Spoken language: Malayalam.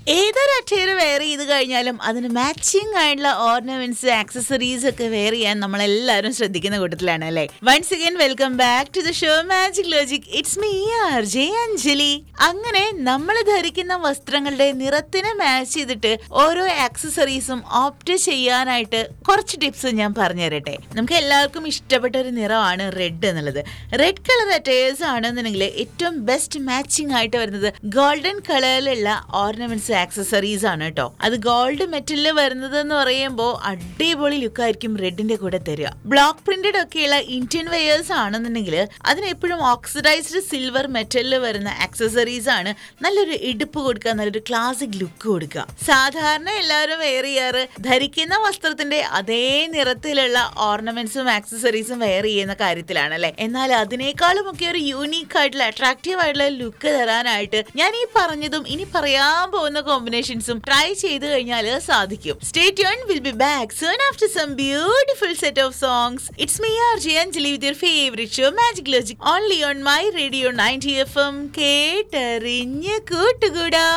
ഏതൊരു അറ്റയർ വെയർ ചെയ്ത് കഴിഞ്ഞാലും അതിന് മാച്ചിങ് ആയിട്ടുള്ള ഓർണമെന്റ്സ് ആക്സസറീസ് ഒക്കെ വെയർ ചെയ്യാൻ നമ്മൾ എല്ലാവരും ശ്രദ്ധിക്കുന്ന കൂട്ടത്തിലാണ് അല്ലേ once again welcome back to the show magic logic it's me R J Anjali അങ്ങനെ നമ്മൾ ധരിക്കുന്ന വസ്ത്രങ്ങളുടെ നിറത്തിന് മാച്ച് ചെയ്തിട്ട് ഓരോ ആക്സസറീസും ഓപ്റ്റ് ചെയ്യാനായിട്ട് കുറച്ച് ടിപ്സ് ഞാൻ പറഞ്ഞു തരട്ടെ നമുക്ക് എല്ലാവർക്കും ഇഷ്ടപ്പെട്ട ഒരു നിറമാണ് റെഡ് എന്നുള്ളത് റെഡ് കളർ അറ്റയേഴ്സ് ആണെന്നുണ്ടെങ്കിൽ ഏറ്റവും ബെസ്റ്റ് മാച്ചിങ് ആയിട്ട് വരുന്നത് ഗോൾഡൻ കളറിലുള്ള ഓർണമെന്റ്സ് ആക്സസറീസ് ആണ് കേട്ടോ അത് ഗോൾഡ് മെറ്റലിൽ വരുന്നത് എന്ന് പറയുമ്പോൾ അടിപൊളി ലുക്ക് ആയിരിക്കും റെഡിന്റെ കൂടെ തരിക ബ്ലോക്ക് പ്രിന്റഡ് ഒക്കെയുള്ള ഇന്ത്യൻ വെയേഴ്സ് ആണെന്നുണ്ടെങ്കിൽ അതിന് എപ്പോഴും ഓക്സിഡൈസ്ഡ് സിൽവർ മെറ്റലിൽ വരുന്ന ആക്സസറീസ് ആണ് നല്ലൊരു ഇടുപ്പ് കൊടുക്കുക നല്ലൊരു ക്ലാസിക് ലുക്ക് കൊടുക്കുക സാധാരണ എല്ലാവരും വെയർ ചെയ്യാറ് ധരിക്കുന്ന വസ്ത്രത്തിന്റെ അതേ നിറത്തിലുള്ള ഓർണമെന്റ്സും ആക്സസറീസും വെയർ ചെയ്യുന്ന കാര്യത്തിലാണ് അല്ലെ എന്നാൽ അതിനേക്കാളും ഒക്കെ ഒരു യൂണീക്ക് ആയിട്ടുള്ള അട്രാക്റ്റീവ് ആയിട്ടുള്ള ലുക്ക് തരാനായിട്ട് ഞാൻ ഈ പറഞ്ഞതും ഇനി പറയാൻ പോകുന്ന കോമ്പിനേഷൻസും ട്രൈ ചെയ്ത് കഴിഞ്ഞാൽ സാധിക്കും stay tune will be back soon after some beautiful set of songs it's me R J Anjali with your favourite show magic logic only on my radio ninety F M കേട്ടറിഞ്ഞ് കൂട്ടുകൂടാ